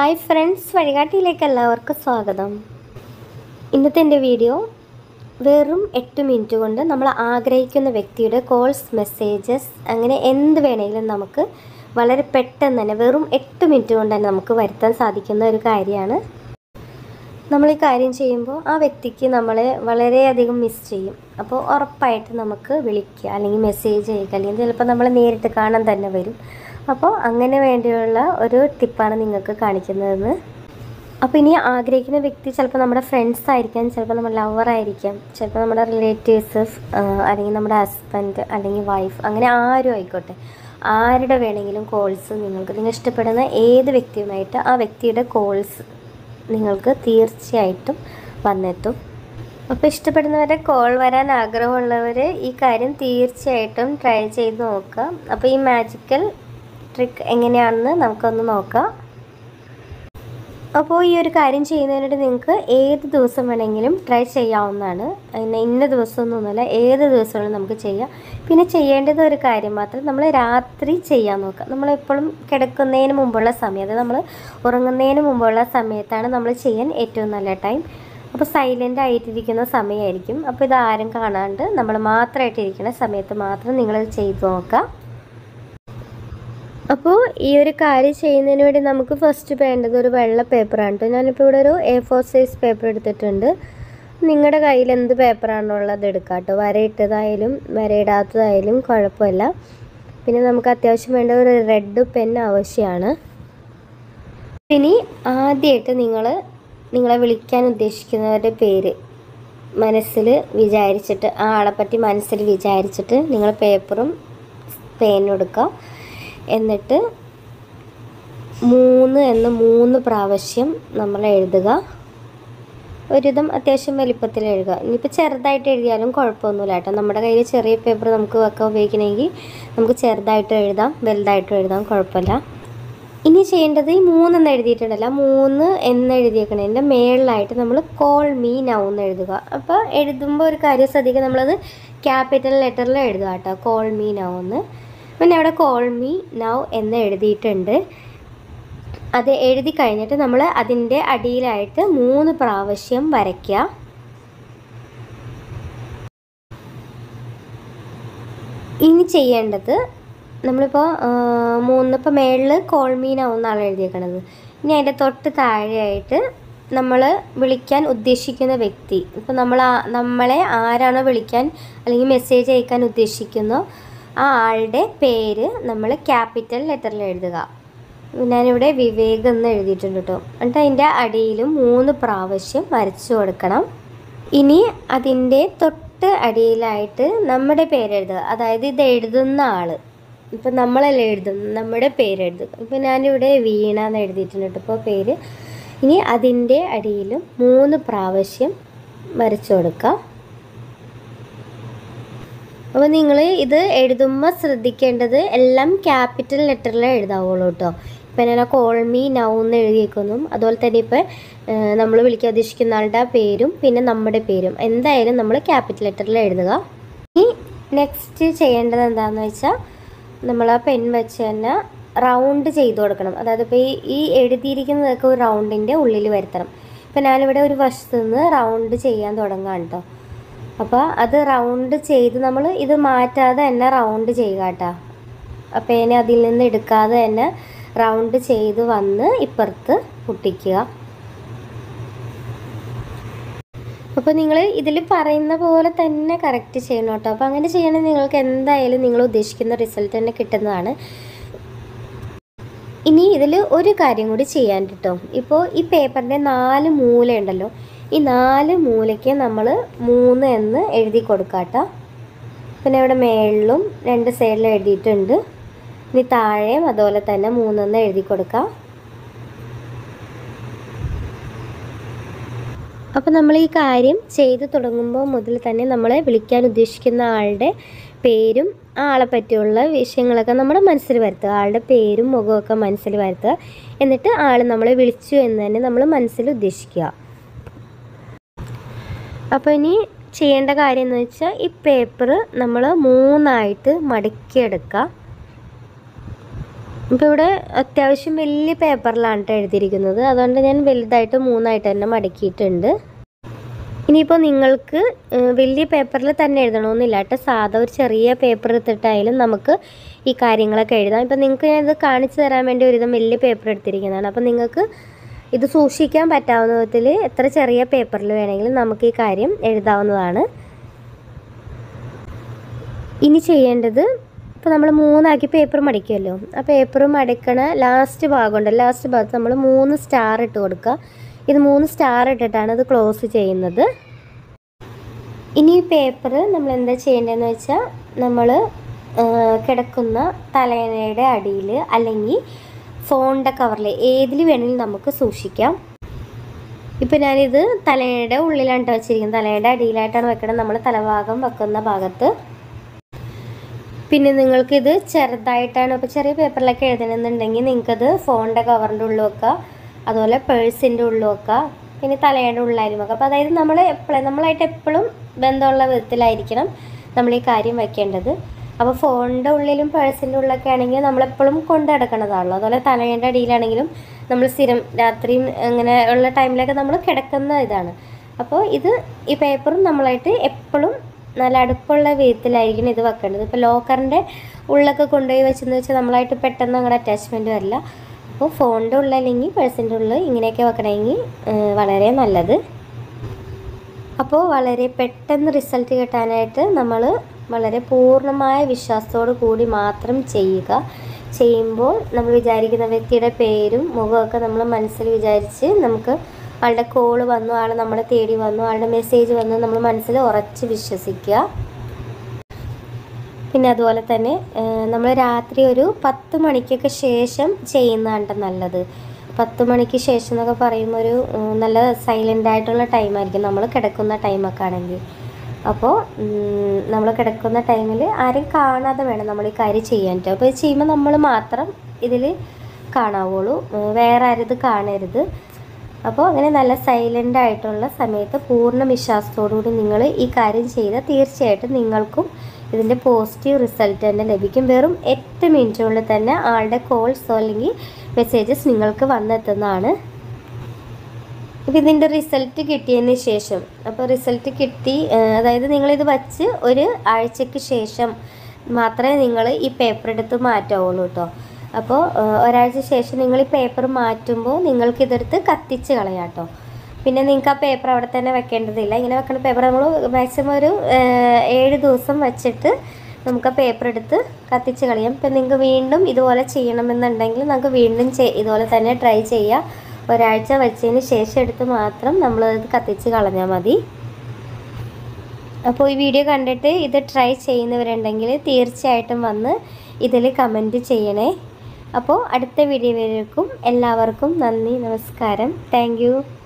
hi friends വഴികാട്ടിയിലേക്ക് എല്ലാവർക്കും സ്വാഗതം ഇന്നത്തെ എൻ്റെ വീഡിയോ വെറും എട്ട് മിനിറ്റ് കൊണ്ട് നമ്മൾ ആഗ്രഹിക്കുന്ന വ്യക്തിയുടെ കോൾസ് മെസ്സേജസ് അങ്ങനെ എന്ത് വേണമെങ്കിലും നമുക്ക് വളരെ പെട്ടെന്ന് തന്നെ വെറും എട്ട് മിനിറ്റ് കൊണ്ട് തന്നെ നമുക്ക് വരുത്താൻ സാധിക്കുന്ന ഒരു കാര്യമാണ് നമ്മൾ ഈ കാര്യം ചെയ്യുമ്പോൾ ആ വ്യക്തിക്ക് നമ്മളെ വളരെയധികം മിസ് ചെയ്യും അപ്പോൾ ഉറപ്പായിട്ട് നമുക്ക് വിളിക്കുക അല്ലെങ്കിൽ മെസ്സേജ് അയക്കുക അല്ലെങ്കിൽ ചിലപ്പോൾ നമ്മൾ നേരിട്ട് കാണാൻ തന്നെ വരും അപ്പോൾ അങ്ങനെ വേണ്ടിയുള്ള ഒരു ടിപ്പാണ് നിങ്ങൾക്ക് കാണിക്കുന്നതെന്ന് അപ്പോൾ ഇനി ആഗ്രഹിക്കുന്ന വ്യക്തി ചിലപ്പോൾ നമ്മുടെ ഫ്രണ്ട്സ് ആയിരിക്കാം ചിലപ്പോൾ നമ്മുടെ ലവർ ആയിരിക്കാം ചിലപ്പോൾ നമ്മുടെ റിലേറ്റീവ്സ് അല്ലെങ്കിൽ നമ്മുടെ ഹസ്ബൻഡ് അല്ലെങ്കിൽ വൈഫ് അങ്ങനെ ആരും ആയിക്കോട്ടെ ആരുടെ വേണമെങ്കിലും കോൾസ് നിങ്ങൾക്ക് നിങ്ങൾ ഇഷ്ടപ്പെടുന്ന ഏത് വ്യക്തിയുമായിട്ട് ആ വ്യക്തിയുടെ കോൾസ് നിങ്ങൾക്ക് തീർച്ചയായിട്ടും വന്നെത്തും അപ്പോൾ ഇഷ്ടപ്പെടുന്നവരെ കോൾ വരാൻ ആഗ്രഹമുള്ളവർ ഈ കാര്യം തീർച്ചയായിട്ടും ട്രൈ ചെയ്ത് നോക്കുക അപ്പോൾ ഈ മാജിക്കൽ ട്രിക്ക് എങ്ങനെയാണെന്ന് നമുക്കൊന്ന് നോക്കാം അപ്പോൾ ഈ ഒരു കാര്യം ചെയ്യുന്നതിനായിട്ട് നിങ്ങൾക്ക് ഏത് ദിവസം വേണമെങ്കിലും ട്രൈ ചെയ്യാവുന്നതാണ് അതിന് ഇന്ന ദിവസമൊന്നുമല്ല ഏത് ദിവസവും നമുക്ക് ചെയ്യാം പിന്നെ ചെയ്യേണ്ടത് ഒരു കാര്യം മാത്രം നമ്മൾ രാത്രി ചെയ്യാൻ നോക്കുക നമ്മളെപ്പോഴും കിടക്കുന്നതിന് മുമ്പുള്ള സമയം അതായത് നമ്മൾ ഉറങ്ങുന്നതിന് മുമ്പുള്ള സമയത്താണ് നമ്മൾ ചെയ്യാൻ ഏറ്റവും നല്ല ടൈം അപ്പോൾ സൈലൻ്റ് ആയിട്ടിരിക്കുന്ന സമയമായിരിക്കും അപ്പോൾ ഇത് ആരും കാണാണ്ട് നമ്മൾ മാത്രമായിട്ടിരിക്കുന്ന സമയത്ത് മാത്രം നിങ്ങളത് ചെയ്ത് നോക്കുക അപ്പോൾ ഈ ഒരു കാര്യം ചെയ്യുന്നതിന് വേണ്ടി നമുക്ക് ഫസ്റ്റ് വേണ്ടത് ഒരു വെള്ള പേപ്പറാണ് കേട്ടോ ഞാനിപ്പോൾ ഇവിടെ ഒരു എ ഫോർ സൈസ് പേപ്പർ എടുത്തിട്ടുണ്ട് നിങ്ങളുടെ കയ്യിൽ എന്ത് പേപ്പറാണുള്ളത് എടുക്കാം കേട്ടോ വരയിട്ടതായാലും വരയിടാത്തതായാലും കുഴപ്പമില്ല പിന്നെ നമുക്ക് അത്യാവശ്യം വേണ്ട ഒരു റെഡ് പെൻ ആവശ്യമാണ് ഇനി ആദ്യമായിട്ട് നിങ്ങൾ നിങ്ങളെ വിളിക്കാൻ ഉദ്ദേശിക്കുന്നവരുടെ പേര് മനസ്സിൽ വിചാരിച്ചിട്ട് ആ ആളെപ്പറ്റി മനസ്സിൽ വിചാരിച്ചിട്ട് നിങ്ങൾ പേപ്പറും പേനും എടുക്കുക എന്നിട്ട് മൂന്ന് എന്ന് മൂന്ന് പ്രാവശ്യം നമ്മൾ എഴുതുക ഒരുവിധം അത്യാവശ്യം വലിപ്പത്തിൽ എഴുതുക ഇനിയിപ്പോൾ ചെറുതായിട്ട് എഴുതിയാലും കുഴപ്പമൊന്നുമില്ല കേട്ടോ നമ്മുടെ കയ്യിൽ ചെറിയ പേപ്പർ നമുക്ക് വെക്കാൻ ഉപയോഗിക്കണമെങ്കിൽ നമുക്ക് ചെറുതായിട്ട് എഴുതാം വലുതായിട്ടും എഴുതാം കുഴപ്പമില്ല ഇനി ചെയ്യേണ്ടത് ഈ മൂന്നെന്ന് എഴുതിയിട്ടുണ്ടല്ല മൂന്ന് എന്ന് എഴുതിയേക്കണതിൻ്റെ മേളിലായിട്ട് നമ്മൾ കോൾ മീ നൗ എന്ന് എഴുതുക അപ്പോൾ എഴുതുമ്പോൾ ഒരു കാര്യം ശ്രദ്ധിക്കുക നമ്മളത് ക്യാപിറ്റൽ ലെറ്ററിൽ എഴുതുക കേട്ടോ കോൾ മീ നൗ എന്ന് പിന്നെ അവിടെ കോൾ മീ നൗ എന്ന് എഴുതിയിട്ടുണ്ട് അത് എഴുതി കഴിഞ്ഞിട്ട് നമ്മൾ അതിൻ്റെ അടിയിലായിട്ട് മൂന്ന് പ്രാവശ്യം വരയ്ക്കുക ഇനി ചെയ്യേണ്ടത് നമ്മളിപ്പോൾ മൂന്നിപ്പോൾ മേളിൽ കോൾ മീ നൗ എന്നാണ് എഴുതിയേക്കണത് ഇനി അതിൻ്റെ തൊട്ട് താഴെയായിട്ട് നമ്മൾ വിളിക്കാൻ ഉദ്ദേശിക്കുന്ന വ്യക്തി ഇപ്പോൾ നമ്മൾ നമ്മളെ ആരാണോ വിളിക്കാൻ അല്ലെങ്കിൽ മെസ്സേജ് അയക്കാൻ ഉദ്ദേശിക്കുന്നോ ആ ആളുടെ പേര് നമ്മൾ ക്യാപിറ്റൽ ലെറ്ററിൽ എഴുതുക ഞാനിവിടെ വിവേക് എന്ന് എഴുതിയിട്ടുണ്ട് കേട്ടോ എന്നിട്ട് അതിൻ്റെ അടിയിലും മൂന്ന് പ്രാവശ്യം വരച്ചു കൊടുക്കണം ഇനി അതിൻ്റെ തൊട്ട് അടിയിലായിട്ട് നമ്മുടെ പേരെഴുതുക അതായത് ഇത് എഴുതുന്ന ആൾ ഇപ്പം നമ്മളല്ലേ എഴുതും നമ്മുടെ പേരെഴുതുക ഇപ്പം ഞാനിവിടെ വീണ എന്ന് എഴുതിയിട്ടുണ്ട് കേട്ടോ ഇപ്പോൾ പേര് ഇനി അതിൻ്റെ അടിയിലും മൂന്ന് പ്രാവശ്യം വരച്ചു കൊടുക്കുക അപ്പോൾ നിങ്ങൾ ഇത് എഴുതുമ്പോൾ ശ്രദ്ധിക്കേണ്ടത് എല്ലാം ക്യാപിറ്റൽ ലെറ്ററിലേ എഴുതാവുള്ളൂ കേട്ടോ ഇപ്പം ഞാൻ കോൾ മീ നൗ എന്ന് എഴുതിയേക്കുന്നു അതുപോലെ തന്നെ ഇപ്പോൾ നമ്മൾ വിളിക്കാൻ ഉദ്ദേശിക്കുന്ന ആളുടെ പേരും പിന്നെ നമ്മുടെ പേരും എന്തായാലും നമ്മൾ ക്യാപിറ്റൽ ലെറ്ററിൽ എഴുതുക ഇനി നെക്സ്റ്റ് ചെയ്യേണ്ടത് എന്താണെന്ന് വെച്ചാൽ നമ്മൾ ആ പെൻ വെച്ച് തന്നെ റൗണ്ട് ചെയ്ത് കൊടുക്കണം അതായത് ഇപ്പോൾ ഈ ഈ എഴുതിയിരിക്കുന്നതൊക്കെ ഒരു റൗണ്ടിൻ്റെ ഉള്ളിൽ വരുത്തണം ഇപ്പം ഞാനിവിടെ ഒരു വശത്ത് നിന്ന് റൗണ്ട് ചെയ്യാൻ തുടങ്ങാം കേട്ടോ അപ്പോൾ അത് റൗണ്ട് ചെയ്ത് നമ്മൾ ഇത് മാറ്റാതെ തന്നെ റൗണ്ട് ചെയ്യുക കേട്ടോ അപ്പോൾ ഇനി അതിൽ നിന്ന് എടുക്കാതെ തന്നെ റൗണ്ട് ചെയ്ത് വന്ന് ഇപ്പുറത്ത് പൊട്ടിക്കുക അപ്പോൾ നിങ്ങൾ ഇതിൽ പറയുന്ന പോലെ തന്നെ കറക്റ്റ് ചെയ്യണം കേട്ടോ അപ്പോൾ അങ്ങനെ ചെയ്യണമെങ്കിൽ നിങ്ങൾക്ക് എന്തായാലും നിങ്ങൾ ഉദ്ദേശിക്കുന്ന റിസൾട്ട് തന്നെ കിട്ടുന്നതാണ് ഇനി ഇതിൽ ഒരു കാര്യം കൂടി ചെയ്യാൻ കിട്ടും ഇപ്പോൾ ഈ പേപ്പറിൻ്റെ നാല് മൂല ഉണ്ടല്ലോ ഈ നാല് മൂലയ്ക്ക് നമ്മൾ മൂന്ന് എന്ന് എഴുതി കൊടുക്കാട്ടോ പിന്നെ ഇവിടെ മേളിലും രണ്ട് സൈഡിലും എഴുതിയിട്ടുണ്ട് ഇനി താഴെയും അതുപോലെ തന്നെ മൂന്നെന്ന് എഴുതി കൊടുക്കാം അപ്പോൾ നമ്മൾ ഈ കാര്യം ചെയ്തു തുടങ്ങുമ്പോൾ മുതൽ തന്നെ നമ്മൾ വിളിക്കാൻ ഉദ്ദേശിക്കുന്ന ആളുടെ പേരും ആ ആളെ പറ്റിയുള്ള വിഷയങ്ങളൊക്കെ നമ്മുടെ മനസ്സിൽ വരുത്തുക ആളുടെ പേരും മുഖമൊക്കെ മനസ്സിൽ വരുത്തുക എന്നിട്ട് ആൾ നമ്മളെ വിളിച്ചു എന്ന് തന്നെ നമ്മൾ മനസ്സിൽ ഉദ്ദേശിക്കുക അപ്പോൾ ഇനി ചെയ്യേണ്ട കാര്യം എന്ന് വെച്ചാൽ ഈ പേപ്പർ നമ്മൾ മൂന്നായിട്ട് മടക്കിയെടുക്കുക ഇപ്പോൾ ഇവിടെ അത്യാവശ്യം വലിയ പേപ്പറിലാണ് ട്ടോ എഴുതിയിരിക്കുന്നത് അതുകൊണ്ട് ഞാൻ വലുതായിട്ട് മൂന്നായിട്ട് തന്നെ മടക്കിയിട്ടുണ്ട് ഇനിയിപ്പോൾ നിങ്ങൾക്ക് ഏഹ്, വലിയ പേപ്പറിൽ തന്നെ എഴുതണമെന്നില്ല കേട്ടോ സാധാ ഒരു ചെറിയ പേപ്പർ എടുത്തിട്ടായാലും നമുക്ക് ഈ കാര്യങ്ങളൊക്കെ എഴുതാം ഇപ്പം നിങ്ങൾക്ക് ഞാനിത് കാണിച്ചു തരാൻ വേണ്ടി ഒരുവിധം വലിയ പേപ്പർ എടുത്തിരിക്കുന്നതാണ് അപ്പം നിങ്ങൾക്ക് ഇത് സൂക്ഷിക്കാൻ പറ്റാവുന്ന വിധത്തിൽ എത്ര ചെറിയ പേപ്പറിൽ വേണമെങ്കിലും നമുക്ക് ഈ കാര്യം എഴുതാവുന്നതാണ് ഇനി ചെയ്യേണ്ടത് ഇപ്പോൾ നമ്മൾ മൂന്നാക്കി പേപ്പർ മടിക്കുമല്ലോ ആ പേപ്പർ മടക്കണ ലാസ്റ്റ് ഭാഗമുണ്ട് ലാസ്റ്റ് ഭാഗത്ത് നമ്മൾ മൂന്ന് സ്റ്റാർ ഇട്ട് കൊടുക്കുക ഇത് മൂന്ന് സ്റ്റാർ ഇട്ടിട്ടാണ് ഇത് ക്ലോസ് ചെയ്യുന്നത് ഇനി ഈ പേപ്പർ നമ്മൾ എന്താ ചെയ്യേണ്ടതെന്ന് വെച്ചാൽ നമ്മൾ കിടക്കുന്ന തലയണയുടെ അടിയിൽ അല്ലെങ്കിൽ ഫോണിൻ്റെ കവറിൽ ഏതിൽ വേണമെങ്കിലും നമുക്ക് സൂക്ഷിക്കാം ഇപ്പം ഞാനിത് തലയുടെ ഉള്ളിലാണ് ട്ടോ വെച്ചിരിക്കുന്നത് തലയുടെ അടിയിലായിട്ടാണ് വെക്കണം നമ്മൾ തലഭാഗം വെക്കുന്ന ഭാഗത്ത് പിന്നെ നിങ്ങൾക്കിത് ചെറുതായിട്ടാണ് ഇപ്പോൾ ചെറിയ പേപ്പറിലൊക്കെ എഴുതണമെന്നുണ്ടെങ്കിൽ നിങ്ങൾക്കത് ഫോണിൻ്റെ കവറിൻ്റെ ഉള്ളിൽ വെക്കുക അതുപോലെ പേഴ്സിൻ്റെ ഉള്ളിൽ വെക്കുക പിന്നെ തലയുടെ ഉള്ളിലായാലും വെക്കുക അപ്പോൾ അതായത് നമ്മൾ എപ്പോഴും നമ്മളായിട്ട് എപ്പോഴും ബന്ധമുള്ള വിധത്തിലായിരിക്കണം നമ്മൾ ഈ കാര്യം വെക്കേണ്ടത് അപ്പോൾ ഫോണിൻ്റെ ഉള്ളിലും പേഴ്സിൻ്റെ ഉള്ളിലൊക്കെ ആണെങ്കിൽ നമ്മളെപ്പോഴും കൊണ്ട് നടക്കണതാണല്ലോ അതുപോലെ തലയുടെ അടിയിലാണെങ്കിലും നമ്മൾ സ്ഥിരം രാത്രിയും അങ്ങനെ ഉള്ള ടൈമിലൊക്കെ നമ്മൾ കിടക്കുന്ന ഇതാണ് അപ്പോൾ ഇത് ഈ പേപ്പറും നമ്മളായിട്ട് എപ്പോഴും നല്ല അടുപ്പുള്ള വിധത്തിലായിരിക്കണം ഇത് വെക്കേണ്ടത് ഇപ്പോൾ ലോക്കറിൻ്റെ ഉള്ളൊക്കെ കൊണ്ടുപോയി വെച്ചെന്ന് വെച്ചാൽ നമ്മളായിട്ട് പെട്ടെന്ന് അങ്ങോട്ട് അറ്റാച്ച്മെൻറ്റ് വരില്ല അപ്പോൾ ഫോണിൻ്റെ ഉള്ളിൽ അല്ലെങ്കിൽ പേഴ്സിൻ്റെ ഉള്ളിൽ ഇങ്ങനെയൊക്കെ വെക്കണമെങ്കിൽ ഏഹ്, വളരെ നല്ലത് അപ്പോൾ വളരെ പെട്ടെന്ന് റിസൾട്ട് കിട്ടാനായിട്ട് നമ്മൾ വളരെ പൂർണ്ണമായ വിശ്വാസത്തോടു കൂടി മാത്രം ചെയ്യുക ചെയ്യുമ്പോൾ നമ്മൾ വിചാരിക്കുന്ന വ്യക്തിയുടെ പേരും മുഖമൊക്കെ നമ്മൾ മനസ്സിൽ വിചാരിച്ച് നമുക്ക് ആളുടെ കോള് വന്നു ആൾ നമ്മളെ തേടി വന്നു ആളുടെ മെസ്സേജ് വന്നു നമ്മൾ മനസ്സിൽ ഉറച്ച് വിശ്വസിക്കുക പിന്നെ അതുപോലെ തന്നെ നമ്മൾ രാത്രി ഒരു പത്ത് മണിക്കൊക്കെ ശേഷം ചെയ്യുന്നതാണ് ട്ടോ നല്ലത് പത്ത് മണിക്ക് ശേഷം എന്നൊക്കെ പറയുമ്പോൾ ഒരു ഉം, നല്ല സൈലൻ്റ് ആയിട്ടുള്ള ടൈമായിരിക്കും നമ്മൾ കിടക്കുന്ന ടൈമൊക്കെ ആണെങ്കിൽ അപ്പോൾ നമ്മൾ കിടക്കുന്ന ടൈമിൽ ആരും കാണാതെ വേണം നമ്മൾ ഈ കാര്യം ചെയ്യാൻ ട്ടോ അപ്പോൾ ഇത് ചെയ്യുമ്പോൾ നമ്മൾ മാത്രം ഇതിൽ കാണാവുള്ളൂ ഉം, വേറെ ആരും ഇത് കാണരുത് അപ്പോൾ അങ്ങനെ നല്ല സൈലൻ്റ് ആയിട്ടുള്ള സമയത്ത് പൂർണ്ണ വിശ്വാസത്തോടുകൂടി നിങ്ങൾ ഈ കാര്യം ചെയ്താൽ തീർച്ചയായിട്ടും നിങ്ങൾക്കും ഇതിൻ്റെ പോസിറ്റീവ് റിസൾട്ട് തന്നെ ലഭിക്കും വെറും എട്ട് മിനിറ്റുകളിൽ തന്നെ ആളുടെ കോൾസോ അല്ലെങ്കിൽ മെസ്സേജസ് നിങ്ങൾക്ക് വന്നെത്തുന്നതാണ് അപ്പോൾ ഇതിൻ്റെ റിസൾട്ട് കിട്ടിയതിന് ശേഷം അപ്പോൾ റിസൾട്ട് കിട്ടി ആ, അതായത് നിങ്ങളിത് വച്ച് ഒരു ആഴ്ചയ്ക്ക് ശേഷം മാത്രമേ നിങ്ങൾ ഈ പേപ്പർ എടുത്ത് മാറ്റാവുള്ളൂ കേട്ടോ അപ്പോൾ ആ, ഒരാഴ്ച ശേഷം നിങ്ങൾ ഈ പേപ്പർ മാറ്റുമ്പോൾ നിങ്ങൾക്ക് ഇതെടുത്ത് കത്തിച്ച് കളയാം കേട്ടോ പിന്നെ നിങ്ങൾക്ക് ആ പേപ്പർ അവിടെ തന്നെ വെക്കേണ്ടതില്ല ഇങ്ങനെ വെക്കുന്ന പേപ്പർ നമ്മൾ മാക്സിമം ഒരു ആ, ഏഴ് ദിവസം വെച്ചിട്ട് നമുക്ക് ആ പേപ്പർ എടുത്ത് കത്തിച്ച് കളയാം ഇപ്പം നിങ്ങൾക്ക് വീണ്ടും ഇതുപോലെ ചെയ്യണമെന്നുണ്ടെങ്കിൽ നമുക്ക് വീണ്ടും ചെയ് ഇതുപോലെ തന്നെ ട്രൈ ചെയ്യാം ഒരാഴ്ച വെച്ചതിന് ശേഷം എടുത്ത് മാത്രം നമ്മളത് കത്തിച്ച് കളഞ്ഞാൽ മതി അപ്പോൾ ഈ വീഡിയോ കണ്ടിട്ട് ഇത് ട്രൈ ചെയ്യുന്നവരുണ്ടെങ്കിൽ തീർച്ചയായിട്ടും വന്ന് ഇതിൽ കമൻറ്റ് ചെയ്യണേ അപ്പോൾ അടുത്ത വീഡിയോ വരേക്കും എല്ലാവർക്കും നന്ദി നമസ്കാരം താങ്ക്